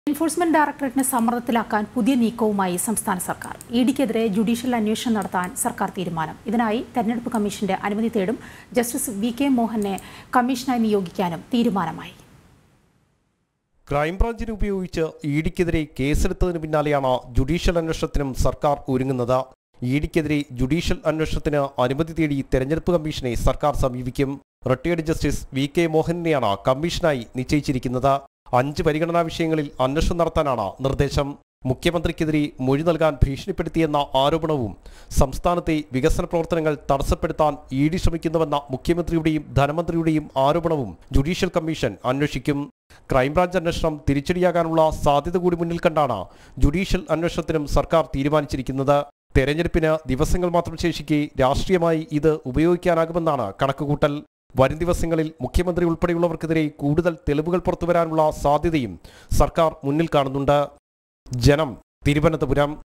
enforcement ഡയറക്ടറേറ്റിനെ സമ്മർദ്ദത്തിലാക്കാൻ പുതിയ നീക്കവുമായി സംസ്ഥാന സർക്കാർ ഇ ഡിക്കെതിരെ ജുഡീഷ്യൽ അന്വേഷണം നടത്താൻ സർക്കാർ തീരുമാനം ഇതിനായി തെരഞ്ഞെടുപ്പ് കമ്മീഷന്റെ അനുമതി തേടും ജസ്റ്റിസ് വി കെ മോഹനെ കമ്മീഷനായി നിയോഗിക്കാനും തീരുമാനമായി ക്രൈംബ്രാഞ്ചിനെ ഉപയോഗിച്ച് ഇ ഡിക്കെതിരെ കേസെടുത്തതിന് പിന്നാലെയാണ് ജുഡീഷ്യൽ അന്വേഷണത്തിനും സർക്കാർ ഒരുങ്ങുന്നത് ഇ ഡിക്കെതിരെ ജുഡീഷ്യൽ അന്വേഷണത്തിന് അനുമതി തേടി തെരഞ്ഞെടുപ്പ് കമ്മീഷനെ സർക്കാർ സമീപിക്കും റിട്ടയേർഡ് ജസ്റ്റിസ് വി കെ മോഹനെയാണ് കമ്മീഷനായി നിശ്ചയിച്ചിരിക്കുന്നത് അഞ്ച് പരിഗണനാ വിഷയങ്ങളിൽ അന്വേഷണം നടത്താനാണ് നിർദ്ദേശം മുഖ്യമന്ത്രിക്കെതിരെ മൊഴി നൽകാൻ ഭീഷണിപ്പെടുത്തിയെന്ന ആരോപണവും സംസ്ഥാനത്തെ വികസന പ്രവർത്തനങ്ങൾ തടസ്സപ്പെടുത്താൻ ഇ ഡി ശ്രമിക്കുന്നുവെന്ന മുഖ്യമന്ത്രിയുടെയും ധനമന്ത്രിയുടെയും ആരോപണവും ജുഡീഷ്യൽ കമ്മീഷൻ അന്വേഷിക്കും ക്രൈംബ്രാഞ്ച് അന്വേഷണം തിരിച്ചടിയാകാനുള്ള സാധ്യത കൂടി മുന്നിൽ കണ്ടാണ് ജുഡീഷ്യൽ അന്വേഷണത്തിനും സർക്കാർ തീരുമാനിച്ചിരിക്കുന്നത് തെരഞ്ഞെടുപ്പിന് ദിവസങ്ങൾ മാത്രം ശേഷിക്കെ രാഷ്ട്രീയമായി ഇത് ഉപയോഗിക്കാനാകുമെന്നാണ് കണക്കുകൂട്ടൽ വരും ദിവസങ്ങളിൽ മുഖ്യമന്ത്രി ഉൾപ്പെടെയുള്ളവർക്കെതിരെ കൂടുതൽ തെളിവുകൾ പുറത്തുവരാനുള്ള സാധ്യതയും സർക്കാർ മുന്നിൽ കാണുന്നുണ്ട് ജനം തിരുവനന്തപുരം